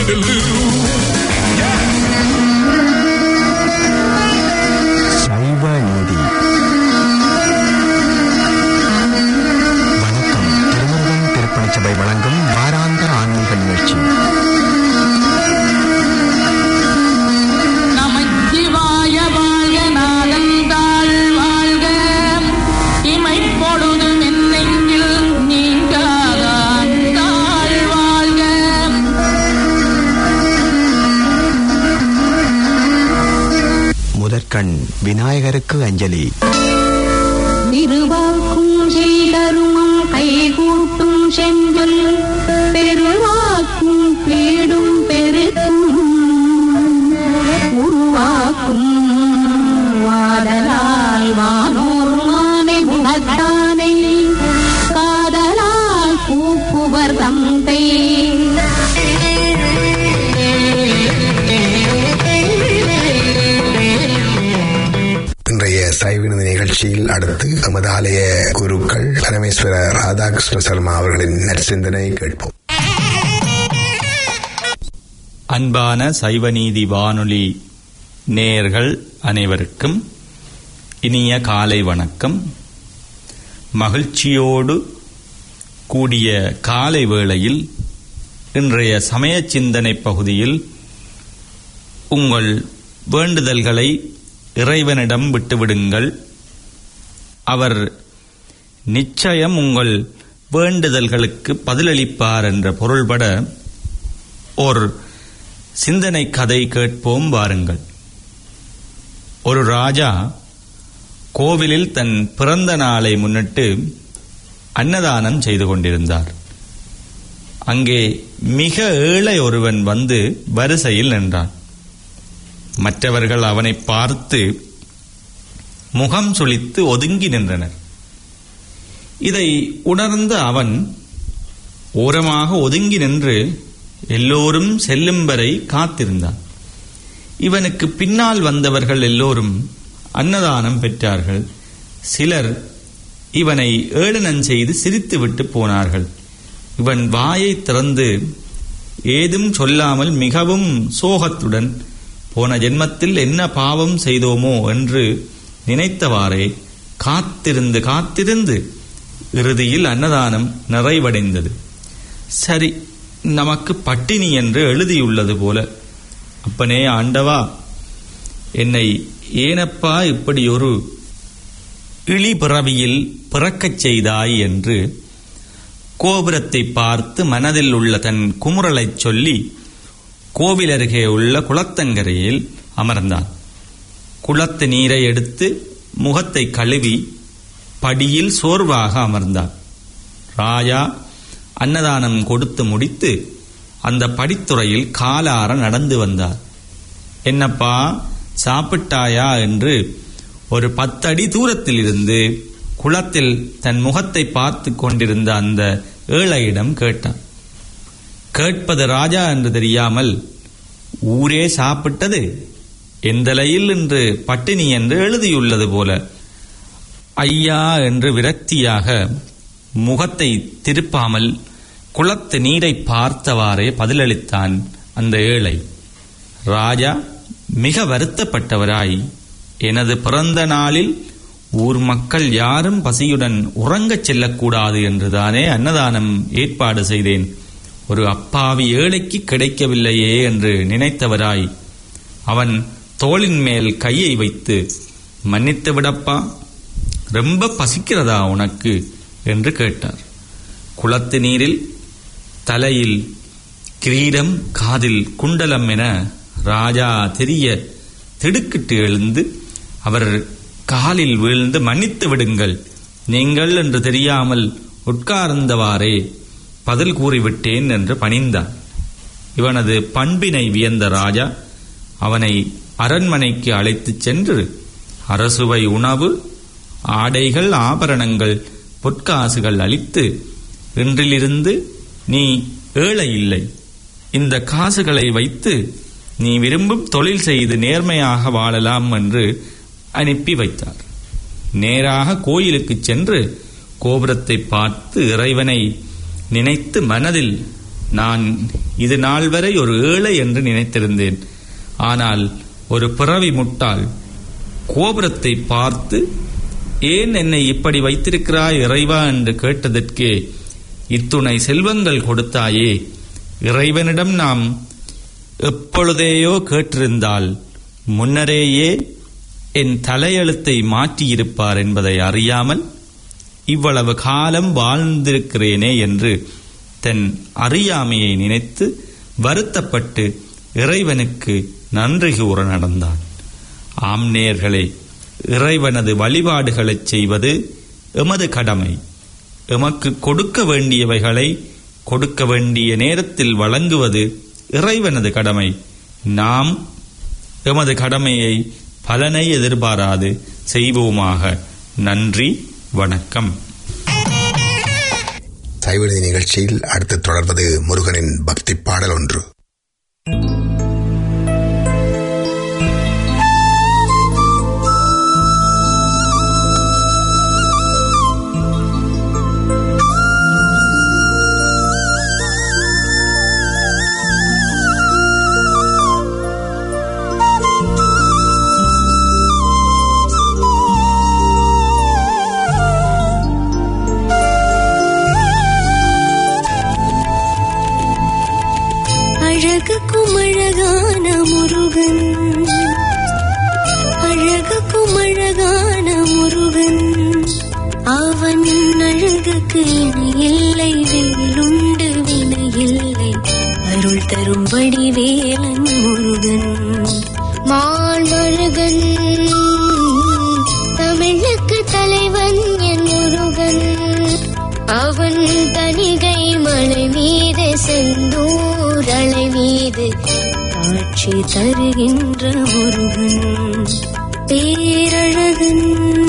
சைவ நீதி வணக்கம் திருமுருகன் திருப்பணி சபை வழங்கும் வாராந்திர ஆன்மீக நிகழ்ச்சி நமச்சிவாய வாழ்க நாதந்தாள் வாழ்க இமைப்பொழுதும் என் நெஞ்சில் நீங்காதான் தாழ் வாழ்க முதற்கண் விநாயகருக்கு அஞ்சலி திருவாக்கும் செய்தருமம் கைகூட்டும் செஞ்சொல் பெருவாக்கும் பேடும் பெருக்கும் உருவாக்கும் வாடலால் வானோர் மானை முகத்தானை காதலால் கூப்புவர் தந்தை இன்றைய சைவினது நிகழ்ச்சியில் அடுத்து நமது ஆலய குருக்கள் பரமேஸ்வர ராதாகிருஷ்ண சர்மா அவர்களின் நற்சிந்தனை கேட்போம் அன்பான சைவநீதி வானொலி நேயர்கள் அனைவருக்கும் இனிய காலை வணக்கம் மகிழ்ச்சியோடு கூடிய காலை வேளையில் இன்றைய சமய சிந்தனை பகுதியில் உங்கள் வேண்டுதல்களை இறைவனிடம் விட்டுவிடுங்கள் அவர் நிச்சயம் உங்கள் வேண்டுதல்களுக்கு பதிலளிப்பார் என்ற பொருள்பட ஒரு சிந்தனை கதை கேட்போம் வாருங்கள் ஒரு ராஜா கோவிலில் தன் பிறந்த நாளை முன்னிட்டு அன்னதானம் செய்து கொண்டிருந்தார் அங்கே மிக ஏழை ஒருவன் வந்து வரிசையில் நின்றான் மற்றவர்கள் அவனை பார்த்து முகம் சுளித்து ஒதுங்கி நின்றனர் இதை உணர்ந்த அவன் ஓரமாக ஒதுங்கி நின்று எல்லோரும் செல்லும் வரை காத்திருந்தான் இவனுக்கு பின்னால் வந்தவர்கள் எல்லோரும் அன்னதானம் பெற்றார்கள் சிலர் இவனை ஏளனம் செய்து சிரித்துவிட்டு போனார்கள் இவன் வாயை திறந்து ஏதும் சொல்லாமல் மிகவும் சோகத்துடன் போன ஜென்மத்தில் என்ன பாவம் செய்தோமோ என்று நினைத்தவாறே காத்திருந்து காத்திருந்து இறுதியில் அன்னதானம் நிறைவடைந்தது சரி நமக்கு பட்டினி என்று எழுதியுள்ளது போல அப்பனே ஆண்டவா என்னை ஏனப்பா இப்படி ஒரு இழிபிறவியில் பிறக்கச் செய்தாய் என்று கோபுரத்தை பார்த்து மனதில் உள்ள தன் குமுறலைச் சொல்லி கோவில் அருகே உள்ள குளத்தங்கரையில் அமர்ந்தான் குளத்து நீரை எடுத்து முகத்தை கழுவி படியில் சோர்வாக அமர்ந்தான் ராஜா அன்னதானம் கொடுத்து முடித்து அந்த படித்துறையில் காலார நடந்து வந்தார் என்னப்பா சாப்பிட்டாயா என்று ஒரு பத்தடி தூரத்தில் இருந்து குளத்தில் தன் முகத்தை பார்த்து கொண்டிருந்த அந்த ஏழையிடம் கேட்டான் கேட்பது ராஜா என்று தெரியாமல் ஊரே சாப்பிட்டது எந்தலையில் என்று பட்டினி என்று எழுதியுள்ளது போல ஐயா என்று விரக்தியாக முகத்தை திருப்பாமல் குளத்து நீரை பார்த்தவாறே பதிலளித்தான் அந்த ஏழை ராஜா மிக வருத்தப்பட்டவராய் எனது பிறந்த நாளில் ஊர் மக்கள் யாரும் பசியுடன் உறங்கச் செல்லக்கூடாது என்றுதானே அன்னதானம் ஏற்பாடு செய்தேன் ஒரு அப்பாவி ஏழைக்கு கிடைக்கவில்லையே என்று நினைத்தவராய் அவன் தோளின் மேல் கையை வைத்து மன்னித்து விடப்பா ரொம்ப பசிக்கிறதா உனக்கு என்று கேட்டார் குளத்து நீரில் தலையில் கிரீடம் காதில் குண்டலம் என ராஜா தெரிய திடுக்கிட்டு எழுந்து அவர் காலில் வீழ்ந்து மன்னித்து விடுங்கள் நீங்கள் என்று தெரியாமல் உட்கார்ந்தவாறே பதில் கூறிவிட்டேன் என்று பணிந்தான் இவனது பண்பினை வியந்த ராஜா அவனை அரண்மனைக்கு அழைத்துச் சென்று அரசுவை உணவு ஆடைகள் ஆபரணங்கள் பொற்காசுகள் அளித்து இன்றிலிருந்து நீ ஏழை இல்லை இந்த காசுகளை வைத்து நீ விரும்பும் தொழில் செய்து நேர்மையாக வாழலாம் என்று அனுப்பி வைத்தார் நேராக கோயிலுக்குச் சென்று கோபுரத்தை பார்த்து இறைவனை நினைத்து மனதில் நான் இது நாள் வரை ஒரு ஏழை என்று நினைத்திருந்தேன் ஆனால் ஒரு பிறவி முட்டாள் கோபுரத்தை பார்த்து ஏன் என்னை இப்படி வைத்திருக்கிறாய் இறைவா என்று கேட்டதற்கே இத்துணை செல்வங்கள் கொடுத்தாயே இறைவனிடம் நாம் எப்பொழுதேயோ கேட்டிருந்தால் முன்னரேயே என் தலையெழுத்தை மாற்றியிருப்பார் என்பதை அறியாமல் இவ்வளவு காலம் வாழ்ந்திருக்கிறேனே என்று தன் அறியாமையை நினைத்து வருத்தப்பட்டு இறைவனுக்கு நன்றி கூற நடந்தான் ஆம் நேர்களே இறைவனது வழிபாடுகளைச் செய்வது எமது கடமை எமக்கு கொடுக்க வேண்டியவைகளை கொடுக்க வேண்டிய நேரத்தில் வழங்குவது இறைவனது கடமை நாம் எமது கடமையை பலனை எதிர்பாராது செய்வோமாக நன்றி வணக்கம் சைவநிதி நிகழ்ச்சியில் அடுத்து தொடர்வது முருகனின் பக்தி பாடல் ஒன்று அழகுக்கும் அழகான முருகன் அழகுக்கும் அழகான முருகன் அவன் அழகுக்கு இணை இல்லை வேலுண்டு வினை இல்லை அருள் தரும்படி வேலன் முருகன் மால் முருகன் தமிழுக்கு தலைவன் என் முருகன் அவன் தனிகை மலை மீது செந்தூர் அலை மீது காட்சி தருகின்ற முருகன் பேரழகன்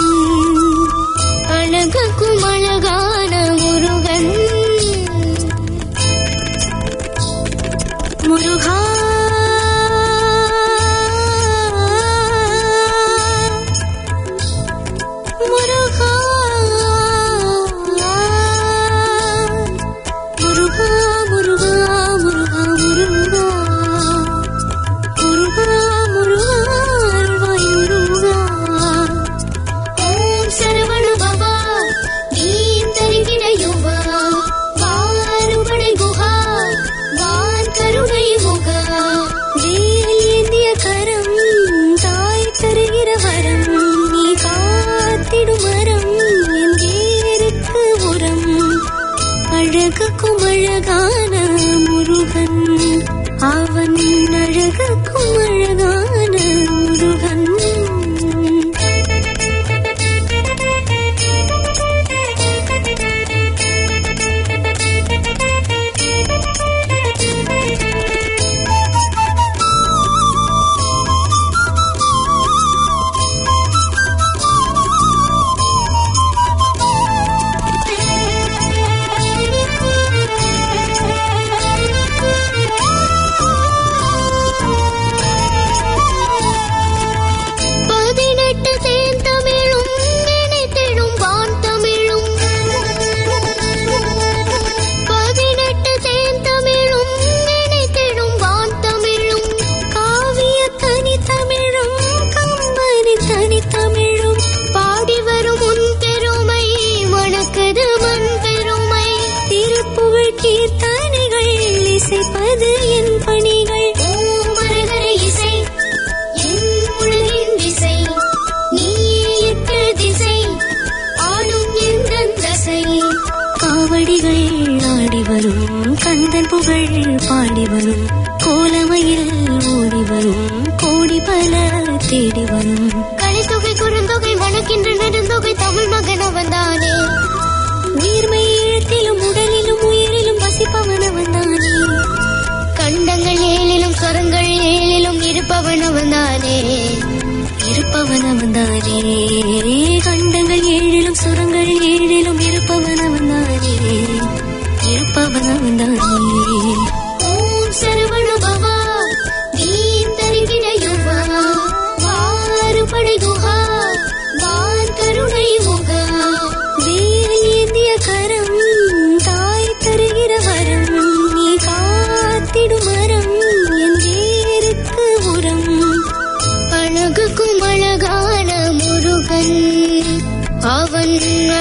அழகுக்கும் அழகான முருகன் முருகா முருகா முருகா முருகா முருகா முருகா முருகா முருகா அருள்வாய் முருகா ஓம் சரவண பவா நீம் தருகிற யுவா வாருபடை குஹா வான் கருணை முகா வேல் ஏந்திய கரம் தாய் தருகிற வரம் நீ காத்திடும் மரம் என் தேருக்கு உரம் அழகுக்கும் அழகான முருகன் அவன் அழகுக்கும் அழகான முருகன் பதினெட்டு தேன் தமிழும் நினைத்திடும் வான் தமிழும் பதினெட்டு தேன் தமிழும் நினைத்திடும் வான் தமிழும் காவிய தனி தமிழும் கம்பனி தனி தமிழும் பாடி வரும் உன் பெருமை வணக்கது மண் பெருமை திருப்புகழ் கீர்த்தனைகள் இசைப்பது என் பணிகள் ஓம் மரகர இசை என் உலகின் திசை நீயே எட்டு திசை ஆளும் எந்தன் தசை காவடிகள் ஆடி வரும் கந்தன் புகழ் பாடி வரும் கோலமையில் ஓடி வரும் கோடி பல தேடி வரும் கலைத்தொகை குறுந்தொகை வணக்கின்ற நெடுந்தொகை தமிழ் மகன் அவன்தானே உயிர்மை எழுத்திலும் உடலிலும் உயிரிலும் வசிப்பவன் அவன்தானே கண்டங்கள் ஏழிலும் ஸ்வரங்கள் ஏழிலும் இருப்பவன் அவன்தானே இருப்பவன் அவன்தானே கண்டங்கள் ஏழிலும் சுரங்கள் ஏழிலும் இருப்பவன் அவன்தானே இருப்பவன் அவன்தானே ஓம் சரவண பவா நீம் தருகிற யுவா வாருபடை குஹா வான் கருணை முகா வேல் ஏந்திய கரம் தாய் தருகிற வரம் நீ கா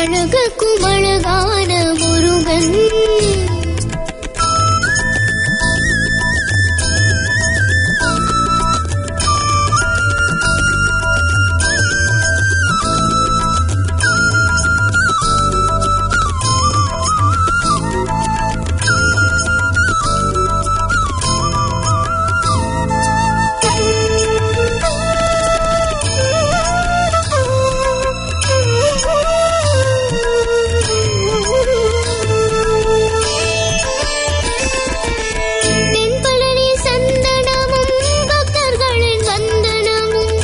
அழகுக்கும் அழகான முருகன் தென்பழனி சந்தனமும் பக்தர்களின் வந்தனமும்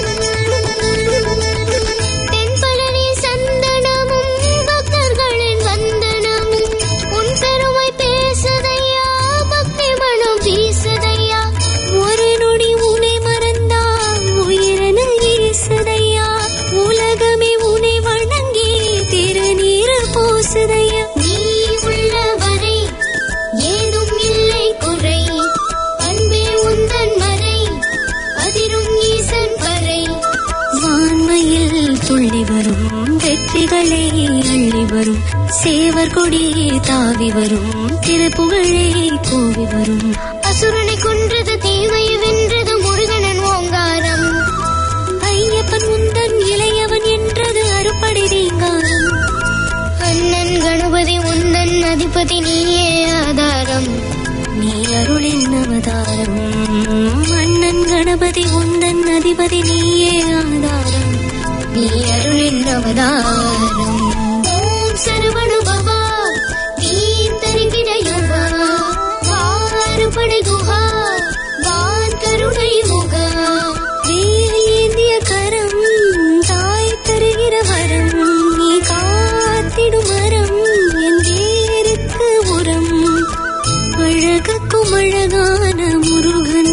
தென்பழனி சந்தனமும் பக்தர்களின் வந்தனமும் உன் பெருமை பேசுதையா பக்தி மனம் வீசுதையா ஒரு நொடி உனை மறந்தால் உயிரென ஈசுதையா உலகமே உனை வணங்கி திருநீர் பூசுதையா நீ உள்ளவரை ஏதும் இல்லை குறை அன்பே உந்தன் மறை அதிரும் ஈசன் வரை வான்மையில் துள்ளி வரும் வெற்றிகளை அள்ளி வரும் சேவர் கொடி தாவி வரும் திருப்புகழே கோவி வரும் அசுரனை கொன்றது தீமையை வென்றது முருகனன் ஓங்காரம் ஐயப்பன் உந்தன் இளையவன் என்றது அறுப்படை ரீங்காரம் அண்ணன் கணபதி உந்தன் அதிபதி நீயே ஆதாரம் நீ அருளின் அவதாரம் அண்ணன் கணபதி உந்தன் அதிபதி நீயே ஆதாரம் நீ அருளின் அவதாரம் ஓம் சரவண பவா நீ தருகிடையவா வாறுபடை குஹா வான் கருணை முகா வேலியேந்திய கரம் தாய் தருகிற வரம் நீ காத்திடும் மரம் என் வேருக்கு உரம் அழகுக்கும் அழகான முருகன்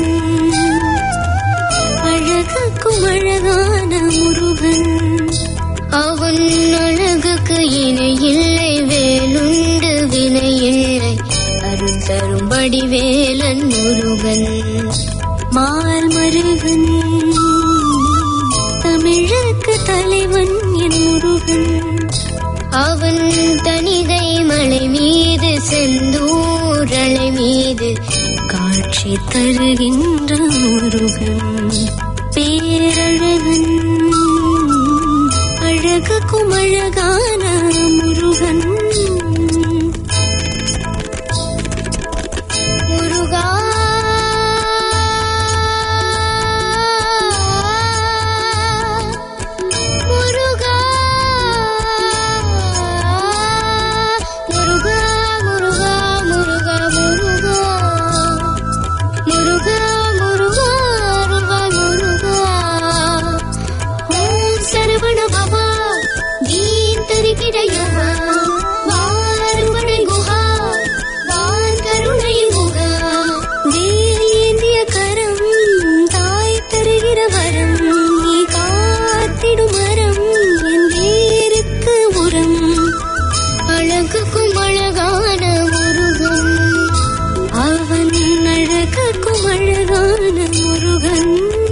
அழகுக்கும் அழகான முருகன் அவன் அழகுக்கு இணையில்லை வேலுண்டு வினையில்லை அருள் தரும்படி வேலன் முருகன் மால் மருகன் தமிழுக்கு தலைவன் என் முருகன் அவன் தனிகை மலை மீது செந்தூரலை மீது காட்சி தருகின்ற முருகன் பேரழகன் அழகுக்கும் அழகான முருகன் முருகா முருகா முருகா முருகா முருகா முருகா முருகா முருகா அருள்வாய் முருகா ஓம் சரவண பவா வீண் தருகிடையவா வாருவனை குஹா வான் கருணை முகா வேலியேந்திய கரம் தாய் தருகிற வரம் நீ காத்திடும் மரம் என் வேருக்கு உரம் அழகுக்கும் அழகான முருகன் அவன் அழகுக்கும் அழகான முருகன்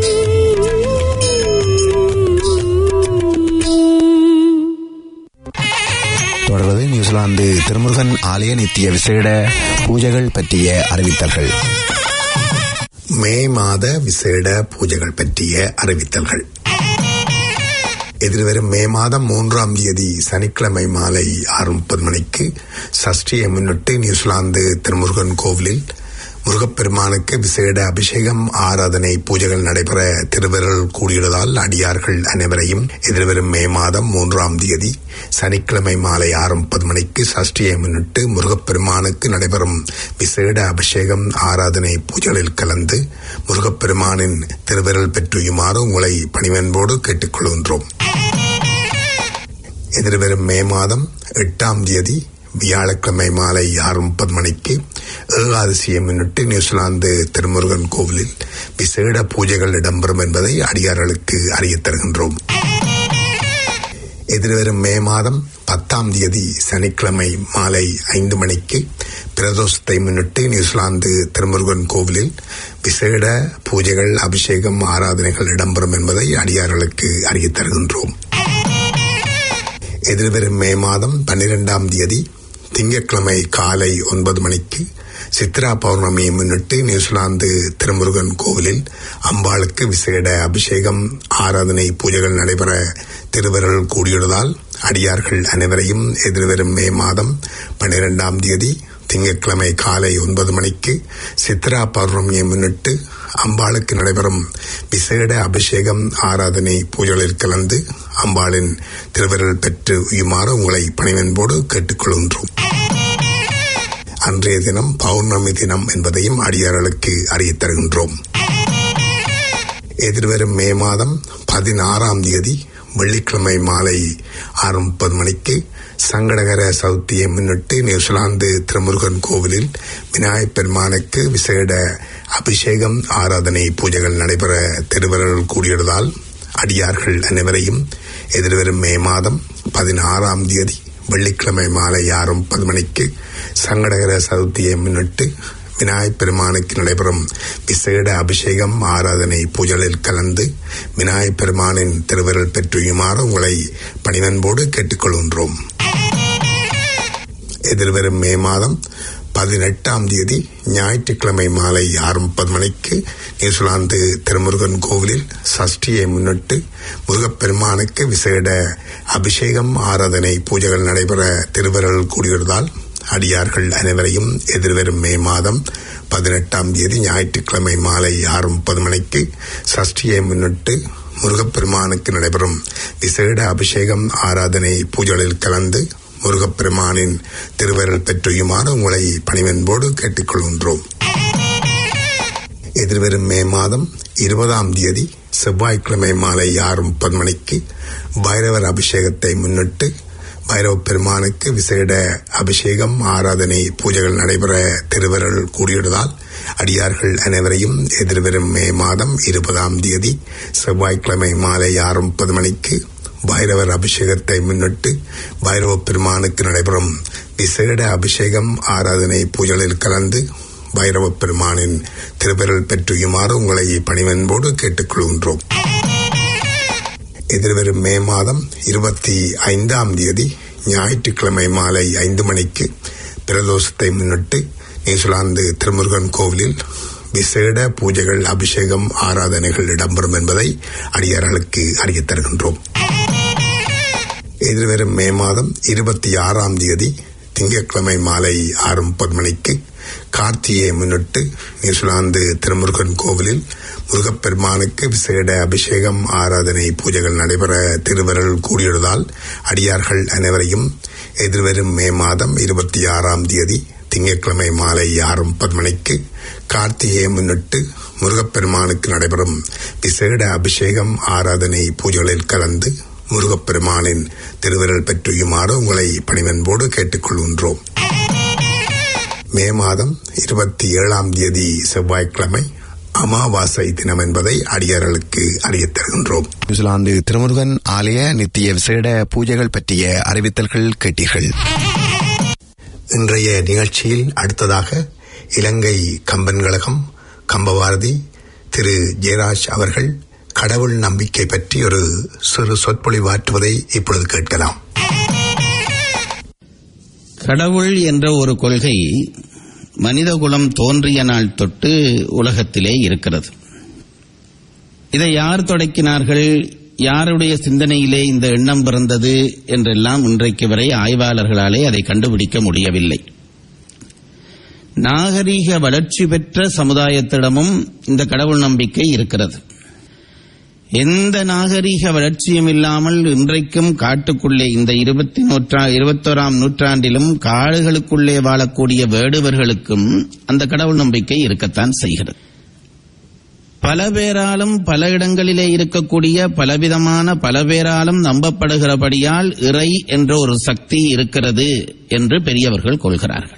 தொடர்வது நியூசிலாந்து திருமுருகன் ஆலய நித்திய விசேட பூஜைகள் பற்றிய அறிவித்தல்கள் மே மாத விசேட பூஜைகள் பற்றிய அறிவித்தல்கள் எதிர்வரும் மே மாதம் மூன்றாம் தேதி சனிக்கிழமை மாலை ஆறு முப்பது மணிக்கு சஷ்டியை முன்னிட்டு நியூசிலாந்து திருமுருகன் கோவிலில் முருகப்பெருமானுக்கு விசேட அபிஷேகம் ஆராதனை பூஜைகள் நடைபெற திருவிரல் கூடியுள்ளதால் அடியார்கள் அனைவரையும் எதிர்வரும் மே மாதம் மூன்றாம் தேதி சனிக்கிழமை மாலை ஆறு முப்பது மணிக்கு சஷ்டியை முன்னிட்டு முருகப்பெருமானுக்கு நடைபெறும் விசேட அபிஷேகம் ஆராதனை பூஜைகளில் கலந்து முருகப்பெருமானின் திருவிரல் பெற்றுயுமாறு உங்களை பணிவன்போடு கேட்டுக்கொள்கின்றோம் எதிர்வரும் மே மாதம் எட்டாம் தேதி வியாழக்கிழமை மாலை ஆறு முப்பது மணிக்கு ஏகாதசியை முன்னிட்டு நியூசிலாந்து திருமுருகன் கோவிலில் விசேட பூஜைகள் இடம்பெறும் என்பதை அடியார்களுக்கு அறியத் தருகின்றோம் எதிர்வரும் மே மாதம் பத்தாம் தேதி சனிக்கிழமை மாலை ஐந்து மணிக்கு பிரதோஷத்தை முன்னிட்டு நியூசிலாந்து திருமுருகன் கோவிலில் விசேட பூஜைகள் அபிஷேகம் ஆராதனைகள் இடம்பெறும் என்பதை அடியார்களுக்கு அறியத் தருகின்றோம் எதிர்வரும் மே மாதம் பன்னிரெண்டாம் தேதி திங்கட்கிழமை காலை ஒன்பது மணிக்கு சித்ரா பௌர்ணமியை முன்னிட்டு நியூசிலாந்து திருமுருகன் கோவிலில் அம்பாளுக்கு விசேட அபிஷேகம் ஆராதனை பூஜைகள் நடைபெற திருவருள் கூடியுள்ளதால் அடியார்கள் அனைவரையும் எதிர்வரும் மே மாதம் பன்னிரெண்டாம் தேதி திங்கட்கிழமை காலை ஒன்பது மணிக்கு சித்ரா பௌர்ணமியை முன்னிட்டு அம்பாளுக்கு நடைபெறும் விசேட அபிஷேகம் ஆராதனை பூஜைகளில் கலந்து அம்பாளின் திருவருள் பெற்று உயுமாறு உங்களை பணிவன்போடு கேட்டுக்கொள்கின்றோம் அன்றைய தினம் பௌர்ணமி தினம் என்பதையும் அடியார்களுக்கு அறியத் தருகின்றோம் எதிர்வரும் மே மாதம் பதினாறாம் தேதி வெள்ளிக்கிழமை மாலை ஆறு முப்பது மணிக்கு சங்கடகர சதுர்த்தியை முன்னிட்டு நியூசிலாந்து திருமுருகன் கோவிலில் விநாயகப் பெருமானுக்கு விசேட அபிஷேகம் ஆராதனை பூஜைகள் நடைபெற திருவருள் கூடியுள்ளதால் அடியார்கள் அனைவரையும் எதிர்வரும் மே மாதம் பதினாறாம் தேதி வெள்ளிக்கிழமை மாலை ஆறு முப்பது மணிக்கு சங்கடகர சதுர்த்தியை முன்னிட்டு விநாயகப் பெருமானுக்கு நடைபெறும் விசேட அபிஷேகம் ஆராதனை பூஜைகளில் கலந்து விநாயகப் பெருமானின் திருவிரல் பெற்றுயுமாறு உங்களை பணிவன்போடு கேட்டுக்கொள்கின்றோம் எதிர்வரும் மே மாதம் பதினெட்டாம் தேதி ஞாயிற்றுக்கிழமை மாலை ஆறு முப்பது மணிக்கு நியூசிலாந்து திருமுருகன் கோவிலில் சஷ்டியை முன்னிட்டு முருகப்பெருமானுக்கு விசேட அபிஷேகம் ஆராதனை பூஜைகள் நடைபெற திருவருள் கூடியுள்ளதால் அடியார்கள் அனைவரையும் எதிர்வரும் மே மாதம் பதினெட்டாம் தேதி ஞாயிற்றுக்கிழமை மாலை ஆறு முப்பது மணிக்கு சஷ்டியை முன்னிட்டு முருகப்பெருமானுக்கு நடைபெறும் விசேட அபிஷேகம் ஆராதனை பூஜைகளில் கலந்து முருகப்பெருமானின் திருவருள் பெற்றுயுமாறு உங்களை பணிவன்போடு கேட்டுக்கொள்கின்றோம் எதிர்வரும் மே மாதம் இருபதாம் தேதி செவ்வாய்க்கிழமை மாலை ஆறு முப்பது மணிக்கு பைரவர் அபிஷேகத்தை முன்னிட்டு பைரவ பெருமானுக்கு விசேட அபிஷேகம் ஆராதனை பூஜைகள் நடைபெற திருவருள் கூடியுள்ளதால் அடியார்கள் அனைவரையும் எதிர்வரும் மே மாதம் இருபதாம் தேதி செவ்வாய்க்கிழமை மாலை ஆறு முப்பது மணிக்கு பைரவர் அபிஷேகத்தை முன்னிட்டு பைரவ பெருமானுக்கு நடைபெறும் விசேட அபிஷேகம் ஆராதனை பூஜைகளில் கலந்து பைரவ பெருமானின் திருப்பெறல் பெற்றுயுமாறு உங்களை பணிவன்போடு கேட்டுக்கொள்கின்றோம் எதிர்வரும் மே மாதம் இருபத்தி ஐந்தாம் தேதி ஞாயிற்றுக்கிழமை மாலை ஐந்து மணிக்கு பிரதோஷத்தை முன்னிட்டு நியூசிலாந்து திருமுருகன் கோவிலில் விசேட பூஜைகள் அபிஷேகம் ஆராதனைகள் இடம்பெறும் என்பதை அடியார்களுக்கு அறியத் தருகின்றோம் எதிர்வரும் மே மாதம் இருபத்தி ஆறாம் தேதி திங்கட்கிழமை மாலை ஆறு முப்பது மணிக்கு கார்த்திகையை முன்னிட்டு நியூசிலாந்து திருமுருகன் கோவிலில் முருகப்பெருமானுக்கு விசேட அபிஷேகம் ஆராதனை பூஜைகள் நடைபெற திருவருள் கூடியுள்ளதால் அடியார்கள் அனைவரையும் எதிர்வரும் மே மாதம் இருபத்தி ஆறாம் தேதி திங்கட்கிழமை மாலை ஆறு முப்பது மணிக்கு கார்த்திகையை முன்னிட்டு முருகப்பெருமானுக்கு நடைபெறும் விசேட அபிஷேகம் ஆராதனை பூஜைகளில் கலந்து முருகப்பெருமானின் திருவிரல் பெற்றுயுமாறு உங்களை பணிவன்போடு கேட்டுக்கொள்கின்றோம் மே மாதம் இருபத்தி ஏழாம் தேதி செவ்வாய்க்கிழமை அமாவாசை தினம் என்பதை அடியார்களுக்கு அறியத் தருகின்றோம் நியூசிலாந்து திருமுருகன் ஆலய நித்திய விசேட பூஜைகள் பற்றிய அறிவித்தல்கள் கேட்டீர்கள் இன்றைய நிகழ்ச்சியில் அடுத்ததாக இலங்கை கம்பன் கழகம் கம்பபாரதி திரு ஜெயராஜ் அவர்கள் கடவுள் நம்பிக்கை பற்றி ஒரு சிறு சொற்பொழிவாற்றுவதை இப்பொழுது கேட்கலாம் கடவுள் என்ற ஒரு கொள்கை மனிதகுலம் தோன்றிய நாள் தொட்டு உலகத்திலே இருக்கிறது இதை யார் தொடக்கினார்கள் யாருடைய சிந்தனையிலே இந்த எண்ணம் பிறந்தது என்றெல்லாம் இன்றைக்கு வரை ஆய்வாளர்களாலே அதை கண்டுபிடிக்க முடியவில்லை நாகரீக வளர்ச்சி பெற்ற சமுதாயத்திடமும் இந்த கடவுள் நம்பிக்கை இருக்கிறது எந்த நாகரீக வளர்ச்சியும் இல்லாமல் இன்றைக்கும் காட்டுக்குள்ளே இந்த இருபத்தி நூற்றா இருபத்தோராம் நூற்றாண்டிலும் காடுகளுக்குள்ளே வாழக்கூடிய வேடுவர்களுக்கும் அந்த கடவுள் நம்பிக்கை இருக்கத்தான் செய்கிறது பல பேராலும் பல இடங்களிலே இருக்கக்கூடிய பலவிதமான பல பேராலும் நம்பப்படுகிறபடியால் இறை என்ற ஒரு சக்தி இருக்கிறது என்று பெரியவர்கள் கொள்கிறார்கள்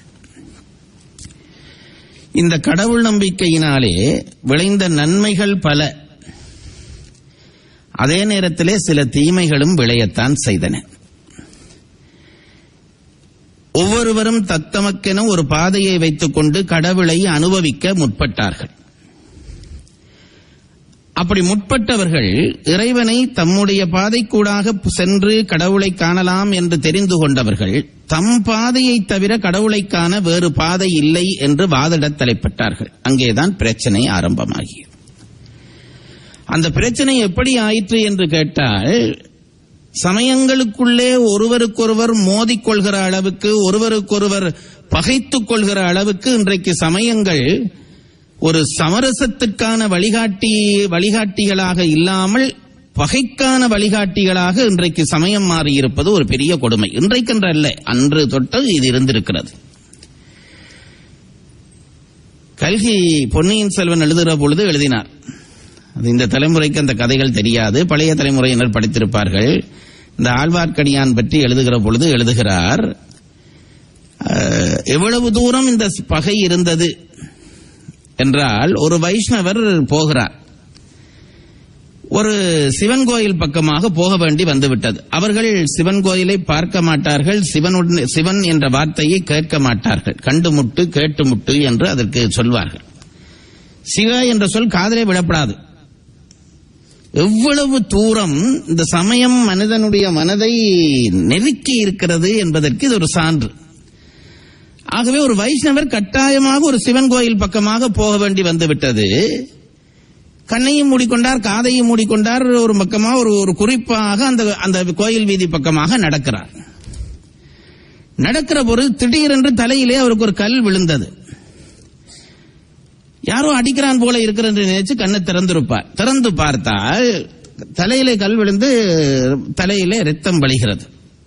இந்த கடவுள் நம்பிக்கையினாலே விளைந்த நன்மைகள் பல அதே நேரத்திலே சில தீமைகளும் விளையத்தான் செய்தன ஒவ்வொருவரும் தத்தமக்கென ஒரு பாதையை வைத்துக் கொண்டு கடவுளை அனுபவிக்க முற்பட்டார்கள் அப்படி முற்பட்டவர்கள் இறைவனை தம்முடைய பாதைக்கூடாக சென்று கடவுளை காணலாம் என்று தெரிந்து கொண்டவர்கள் தம் பாதையை தவிர கடவுளை காண வேறு பாதை இல்லை என்று வாதிடத் தலைப்பட்டார்கள் அங்கேதான் பிரச்சனை ஆரம்பமாகியது அந்த பிரச்சனை எப்படி ஆயிற்று என்று கேட்டால் சமயங்களுக்குள்ளே ஒருவருக்கொருவர் மோதிக்கொள்கிற அளவுக்கு ஒருவருக்கொருவர் பகைத்துக் கொள்கிற அளவுக்கு இன்றைக்கு சமயங்கள் ஒரு சமரசத்திற்கான வழிகாட்டி வழிகாட்டிகளாக இல்லாமல் பகைக்கான வழிகாட்டிகளாக இன்றைக்கு சமயம் மாறியிருப்பது ஒரு பெரிய கொடுமை இன்றைக்கென்று அல்ல அன்று தொட்டு இது இருந்திருக்கிறது கல்கி பொன்னியின் செல்வன் எழுதுகிற பொழுது எழுதினார் அது இந்த தலைமுறைக்கு அந்த கதைகள் தெரியாது பழைய தலைமுறையினர் படித்திருப்பார்கள் இந்த ஆழ்வார்க்கடியான் பற்றி எழுதுகிற பொழுது எழுதுகிறார் அஹ், எவ்வளவு தூரம் இந்த பகை இருந்தது என்றால் ஒரு வைஷ்ணவர் போகிறார் ஒரு சிவன் கோயில் பக்கமாக போக வேண்டி வந்துவிட்டது அவர்கள் சிவன் கோயிலை பார்க்க மாட்டார்கள் சிவனுடன் சிவன் என்ற வார்த்தையை கேட்க மாட்டார்கள் கண்டு முட்டு கேட்டு முட்டு என்று அதற்கு சொல்வார்கள் சிவ என்ற சொல் காதலே விடப்படாது எவ்வளவு தூரம் இந்த சமயம் மனிதனுடைய மனதை நெருக்கி இருக்கிறது என்பதற்கு இது ஒரு சான்று ஆகவே ஒரு வைஷ்ணவர் கட்டாயமாக ஒரு சிவன் கோயில் பக்கமாக போக வேண்டி வந்துவிட்டது கண்ணையும் மூடிக்கொண்டார் காதையும் மூடிக்கொண்டார் ஒரு பக்கமாக ஒரு ஒரு குறிப்பாக அந்த அந்த கோயில் வீதி பக்கமாக நடக்கிறார் நடக்கிற பொழுது திடீரென்று தலையிலே அவருக்கு ஒரு கல் விழுந்தது யாரோ அடிக்கிறான் போல இருக்கிற என்று நினைச்சு கண்ணை திறந்திருப்பார் திறந்து பார்த்தால் தலையிலே கல் விழுந்து தலையிலே ரத்தம் வழிகிறது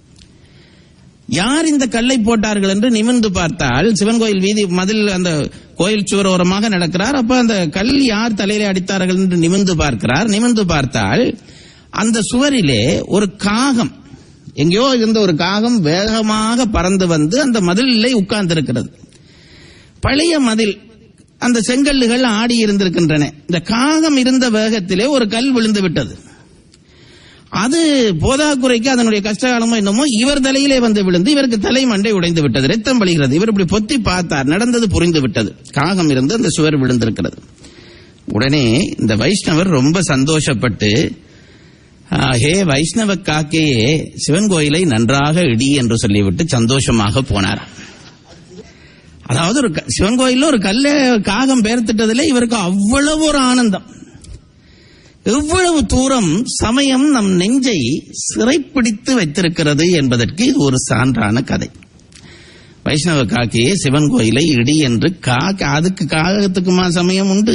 யார் இந்த கல்லை போட்டார்கள் என்று நிமிர்ந்து பார்த்தால் சிவன் கோயில் வீதி மதில் அந்த கோயில் சுவரோரமாக நடக்கிறார் அப்ப அந்த கல் யார் தலையிலே அடித்தார்கள் என்று நிமிர்ந்து பார்க்கிறார் நிமிர்ந்து பார்த்தால் அந்த சுவரிலே ஒரு காகம் எங்கேயோ இருந்த ஒரு காகம் வேகமாக பறந்து வந்து அந்த மதிலிலே உட்கார்ந்திருக்கிறது பழைய மதில் அந்த செங்கல்லுகள் ஆடி இருந்திருக்கின்றன இந்த காகம் இருந்த வேகத்திலே ஒரு கல் விழுந்து விட்டது அது போதாக்குறைக்கு அதனுடைய கஷ்டகாலமோ என்னமோ இவர் தலையிலே வந்து விழுந்து இவருக்கு தலை மண்டை உடைந்து விட்டது ரத்தம் வழிகிறது இவர் இப்படி பொத்தி பார்த்தார் நடந்தது புரிந்து விட்டது காகம் இருந்து அந்த சுவர் விழுந்திருக்கிறது உடனே இந்த வைஷ்ணவர் ரொம்ப சந்தோஷப்பட்டு "ஆ, ஹே வைஷ்ணவ காக்கையே சிவன் கோயிலை நன்றாக இடி என்று சொல்லிவிட்டு சந்தோஷமாக போனார் அதாவது ஒரு க- சிவன் கோயில்ல ஒரு கல்ல காகம் பெயர்த்திட்டதுல இவருக்கு அவ்வளவு ஒரு ஆனந்தம் எவ்வளவு தூரம் சமயம் நம் நெஞ்சை சிறைப்பிடித்து வைத்திருக்கிறது என்பதற்கு இது ஒரு சான்றான கதை வைஷ்ணவ காக்கையே சிவன் கோயிலை இடி என்று காக்க அதுக்கு காகத்துக்குமா சமயம் உண்டு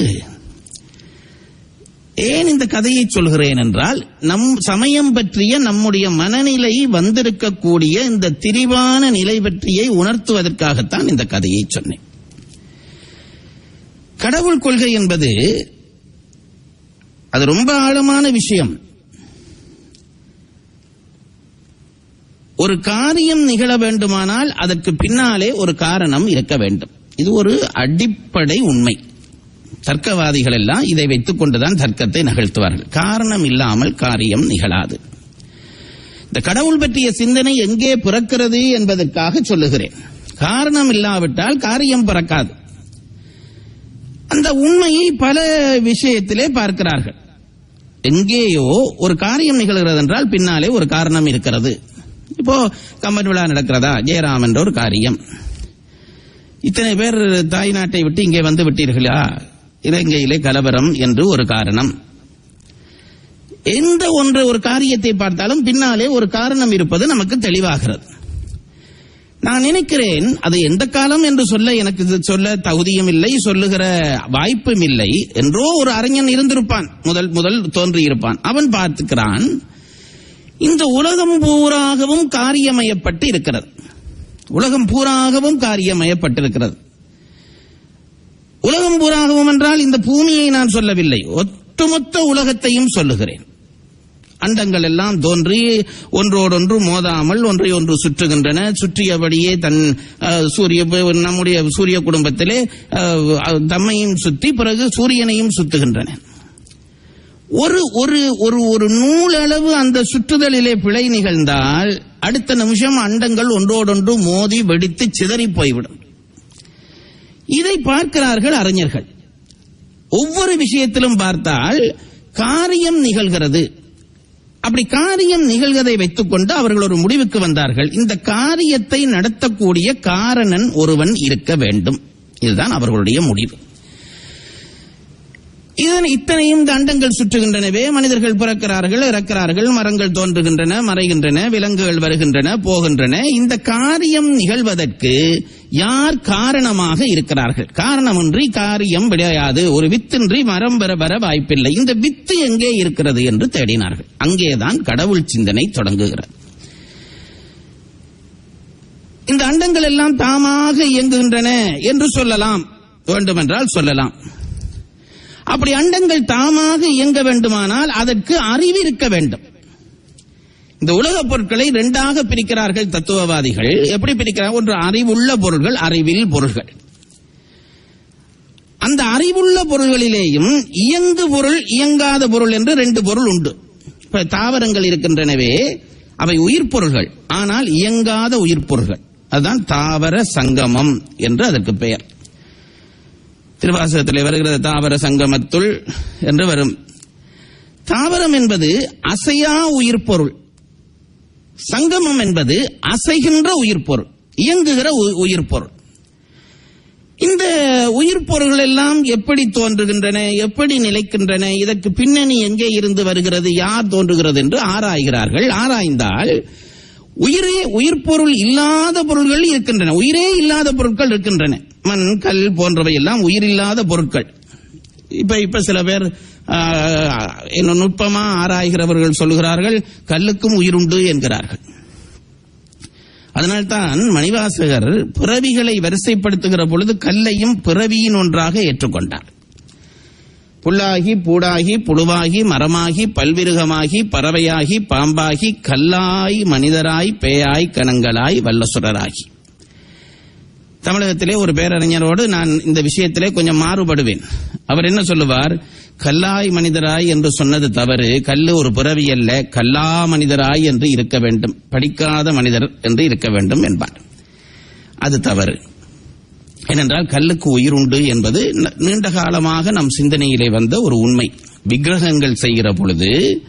ஏன் இந்த கதையை சொல்கிறேன் என்றால் நம் சமயம் பற்றிய நம்முடைய மனநிலை வந்திருக்கக்கூடிய இந்த திரிவான நிலை பற்றியை உணர்த்துவதற்காகத்தான் இந்த கதையை சொன்னேன் கடவுள் கொள்கை என்பது அது ரொம்ப ஆழமான விஷயம் ஒரு காரியம் நிகழ வேண்டுமானால் அதற்கு பின்னாலே ஒரு காரணம் இருக்க வேண்டும் இது ஒரு அடிப்படை உண்மை தர்க்கவாதிகள் எல்லாம் இதை வைத்துக் கொண்டுதான் தர்க்கத்தை நகழ்த்துவார்கள் காரணம் இல்லாமல் காரியம் நிகழாது இந்த கடவுள் பற்றிய சிந்தனை எங்கே பிறக்கிறது என்பதற்காக சொல்லுகிறேன் காரணம் இல்லாவிட்டால் காரியம் பிறக்காது அந்த உண்மையை பல விஷயத்திலே பார்க்கிறார்கள் எங்கேயோ ஒரு காரியம் நிகழ்கிறது என்றால் பின்னாலே ஒரு காரணம் இருக்கிறது இப்போ கம்பன் விழா நடக்கிறதா ஜெயராம் என்ற ஒரு காரியம் இத்தனை பேர் தாய் நாட்டை விட்டு இங்கே வந்து விட்டீர்களா இலங்கையிலே கலவரம் என்று ஒரு காரணம் எந்த ஒன்று ஒரு காரியத்தை பார்த்தாலும் பின்னாலே ஒரு காரணம் இருப்பது நமக்கு தெளிவாகிறது நான் நினைக்கிறேன் அது எந்த காலம் என்று சொல்ல எனக்கு இது சொல்ல தகுதியும் இல்லை சொல்லுகிற வாய்ப்பும் இல்லை என்றோ ஒரு அறிஞன் இருந்திருப்பான் முதல் முதல் தோன்றியிருப்பான் அவன் பார்த்துக்கிறான் இந்த உலகம் பூராகவும் காரியமயப்பட்டு இருக்கிறது உலகம் பூராகவும் காரியமயப்பட்டிருக்கிறது உலகம் பூராகவும் என்றால் இந்த பூமியை நான் சொல்லவில்லை ஒட்டுமொத்த உலகத்தையும் சொல்லுகிறேன் அண்டங்கள் எல்லாம் தோன்றி ஒன்றோடொன்று மோதாமல் ஒன்றை ஒன்று சுற்றுகின்றன சுற்றியபடியே தன் அஹ், சூரிய நம்முடைய சூரிய குடும்பத்திலே அஹ், தம்மையும் சுற்றி பிறகு சூரியனையும் சுத்துகின்றன ஒரு ஒரு ஒரு ஒரு நூலளவு அந்த சுற்றுதலிலே பிழை நிகழ்ந்தால் அடுத்த நிமிஷம் அண்டங்கள் ஒன்றோடொன்று மோதி வெடித்து சிதறி போய்விடும் இதை பார்க்கிறார்கள் அறிஞர்கள் ஒவ்வொரு விஷயத்திலும் பார்த்தால் காரியம் நிகழ்கிறது அப்படி காரியம் நிகழ்வதை வைத்துக்கொண்டு அவர்கள் ஒரு முடிவுக்கு வந்தார்கள் இந்த காரியத்தை நடத்தக்கூடிய காரணன் ஒருவன் இருக்க வேண்டும் இதுதான் அவர்களுடைய முடிவு இதன் இத்தனையும் இந்த அண்டங்கள் சுற்றுகின்றனவே மனிதர்கள் பிறக்கிறார்கள் இறக்கிறார்கள் மரங்கள் தோன்றுகின்றன மறைகின்றன விலங்குகள் வருகின்றன போகின்றன இந்த காரியம் நிகழ்வதற்கு யார் காரணமாக இருக்கிறார்கள் காரணமின்றி காரியம் விடையாது ஒரு வித்தின்றி மரம் பெற வர வாய்ப்பில்லை இந்த வித்து எங்கே இருக்கிறது என்று தேடினார்கள் அங்கேதான் கடவுள் சிந்தனை தொடங்குகிறது இந்த அண்டங்கள் எல்லாம் தாமாக இயங்குகின்றன என்று சொல்லலாம் வேண்டுமென்றால் சொல்லலாம் அப்படி அண்டங்கள் தாமாக இயங்க வேண்டுமானால் அதற்கு அறிவு இருக்க வேண்டும் இந்த உலகப் பொருட்களை இரண்டாக பிரிக்கிறார்கள் தத்துவவாதிகள் எப்படி பிரிக்கிறார்கள் ஒன்று அறிவுள்ள பொருள்கள் அறிவில் பொருள்கள் அந்த அறிவுள்ள பொருள்களிலேயும் இயங்கு பொருள் இயங்காத பொருள் என்று ரெண்டு பொருள் உண்டு இப்ப தாவரங்கள் இருக்கின்றனவே அவை உயிர் பொருள்கள் ஆனால் இயங்காத உயிர் பொருள்கள் அதுதான் தாவர சங்கமம் என்று அதற்கு பெயர் திருவாசகத்திலே வருகிறது தாவர சங்கமத்துள் என்று வரும் தாவரம் என்பது அசையா உயிர் பொருள் சங்கமம் என்பது அசைகின்ற உயிர் பொருள் இயங்குகிற உ- உயிர் பொருள் இந்த உயிர் பொருள்கள் எல்லாம் எப்படி தோன்றுகின்றன எப்படி நிலைக்கின்றன இதற்கு பின்னணி எங்கே இருந்து வருகிறது யார் தோன்றுகிறது என்று ஆராய்கிறார்கள் ஆராய்ந்தால் உயிரே உயிர் பொருள் இல்லாத பொருள்கள் இருக்கின்றன உயிரே இல்லாத பொருட்கள் இருக்கின்றன மண் கல் போன்றவை எல்லாம் உயிரில்லாத பொருட்கள் இப்ப இப்ப சில பேர் ஆ, இன்னும் நுட்பமா ஆராய்கிறவர்கள் சொல்கிறார்கள் கல்லுக்கும் உயிருண்டு என்கிறார்கள் அதனால்தான் மணிவாசகர் பிறவிகளை வரிசைப்படுத்துகிற பொழுது கல்லையும் பிறவியின் ஒன்றாக ஏற்றுக்கொண்டார் புல்லாகி பூடாகி புழுவாகி மரமாகி பல்விருகமாகி பறவையாகி பாம்பாகி கல்லாய் மனிதராய் பேயாய் கணங்களாய் வல்லசுரராகி தமிழகத்திலே ஒரு பேரறிஞரோடு நான் இந்த விஷயத்திலே கொஞ்சம் மாறுபடுவேன் அவர் என்ன சொல்லுவார் கல்லாய் மனிதராய் என்று சொன்னது தவறு கல்லு ஒரு பிறவி அல்ல கல்லா மனிதராய் என்று இருக்க வேண்டும் படிக்காத மனிதர் என்று இருக்க வேண்டும் என்பார் அது தவறு ஏனென்றால் கல்லுக்கு உயிர் உண்டு என்பது ந- நீண்ட காலமாக நம் சிந்தனையிலே வந்த ஒரு உண்மை விக்கிரகங்கள் செய்கிற பொழுது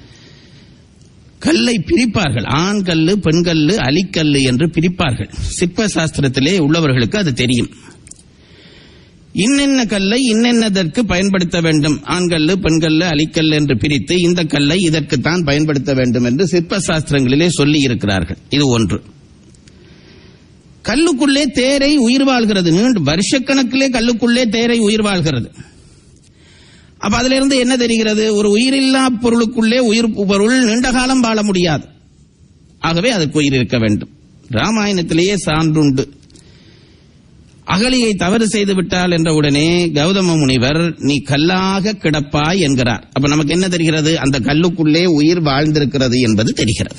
கல்லை பிரிப்பார்கள் ஆண் கல்லு பெண் கல்லு அலிக்கல்லு என்று பிரிப்பார்கள் சிற்ப சாஸ்திரத்திலே உள்ளவர்களுக்கு அது தெரியும் இன்னென்ன கல்லை இன்னென்னதற்கு பயன்படுத்த வேண்டும் ஆண்கல்லு பெண்கல்லு அலிக்கல் என்று பிரித்து இந்த கல்லை இதற்குத்தான் பயன்படுத்த வேண்டும் என்று சிற்ப சாஸ்திரங்களிலே சொல்லி இருக்கிறார்கள் இது ஒன்று கல்லுக்குள்ளே தேரை உயிர் வாழ்கிறது நீண்ட வருஷக்கணக்கிலே கல்லுக்குள்ளே தேரை உயிர் வாழ்கிறது அப்ப அதுல இருந்து என்ன தெரிகிறது ஒரு உயிரில்லா பொருளுக்குள்ளே உயிர் பொருள் நீண்ட காலம் வாழ முடியாது ஆகவே அதற்கு உயிர் இருக்க வேண்டும் ராமாயணத்திலேயே சான்றுண்டு அகலியை தவறு செய்து விட்டால் என்ற உடனே கௌதம முனிவர் நீ கல்லாக கிடப்பாய் என்கிறார் அப்ப நமக்கு என்ன தெரிகிறது அந்த கல்லுக்குள்ளே உயிர் வாழ்ந்திருக்கிறது என்பது தெரிகிறது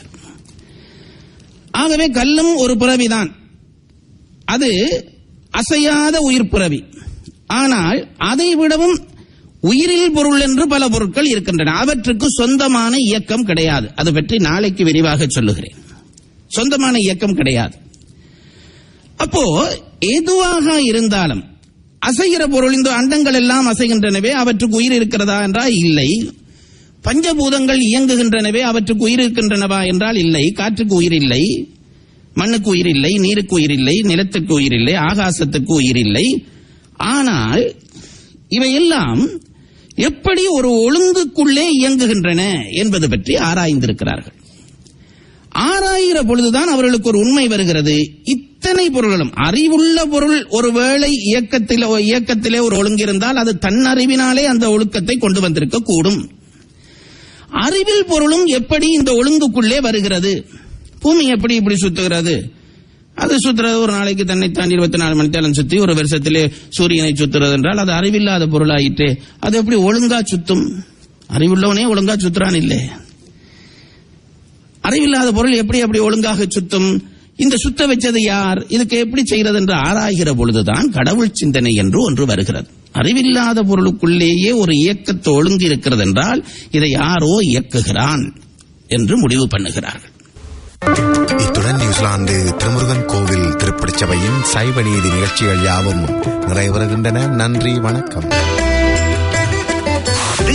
ஆகவே கல்லும் ஒரு பிறவிதான் அது அசையாத உயிர் பிறவி ஆனால் அதை விடவும் உயிரில் பொருள் என்று பல பொருட்கள் இருக்கின்றன அவற்றுக்கு சொந்தமான இயக்கம் கிடையாது அது பற்றி நாளைக்கு விரிவாக சொல்லுகிறேன் சொந்தமான இயக்கம் கிடையாது அப்போ எதுவாக இருந்தாலும் அசைகிற பொருள் இந்த அண்டங்கள் எல்லாம் அசைகின்றனவே அவற்றுக்கு உயிர் இருக்கிறதா என்றால் இல்லை பஞ்சபூதங்கள் இயங்குகின்றனவே அவற்றுக்கு உயிர் இருக்கின்றனவா என்றால் இல்லை காற்றுக்கு உயிர் இல்லை மண்ணுக்கு உயிர் இல்லை நீருக்கு உயிர் இல்லை நிலத்துக்கு உயிர் இல்லை ஆகாசத்துக்கு உயிர் இல்லை ஆனால் இவையெல்லாம் எப்படி ஒரு ஒழுங்குக்குள்ளே இயங்குகின்றன என்பது பற்றி ஆராய்ந்திருக்கிறார்கள் ஆராய்கிற பொழுதுதான் அவர்களுக்கு ஒரு உண்மை வருகிறது இத்தனை பொருள்களும் அறிவுள்ள பொருள் ஒருவேளை இயக்கத்திலே இயக்கத்திலே ஒரு ஒழுங்கு இருந்தால் அது தன் அறிவினாலே அந்த ஒழுக்கத்தை கொண்டு வந்திருக்க கூடும் அறிவில் பொருளும் எப்படி இந்த ஒழுங்குக்குள்ளே வருகிறது பூமி எப்படி இப்படி சுத்துகிறது அது சுத்துறது ஒரு நாளைக்கு தன்னை தாண்டி இருபத்தி நாலு மணி நேரம் சுத்தி ஒரு வருஷத்திலே சூரியனை சுத்துறது என்றால் அது அறிவில்லாத பொருளாயிற்று அது எப்படி ஒழுங்கா சுத்தும் அறிவுள்ளவனே ஒழுங்கா சுத்துறான் இல்லை அறிவில்லாத பொருள் எப்படி அப்படி ஒழுங்காக சுத்தும் இந்த சுத்த வச்சது யார் இதுக்கு எப்படி செய்கிறது என்று ஆராய்கிற பொழுதுதான் கடவுள் சிந்தனை என்று ஒன்று வருகிறது அறிவில்லாத பொருளுக்குள்ளேயே ஒரு இயக்கத்தை ஒழுங்கு இருக்கிறது என்றால் இதை யாரோ இயக்குகிறான் என்று முடிவு பண்ணுகிறார்கள் இத்துடன் நியூசிலாந்து திருமுருகன் கோவில் திருப்படிச் சபையின் சைவ நீதி நிகழ்ச்சிகள் யாவும் நிறைவருகின்றன நன்றி வணக்கம்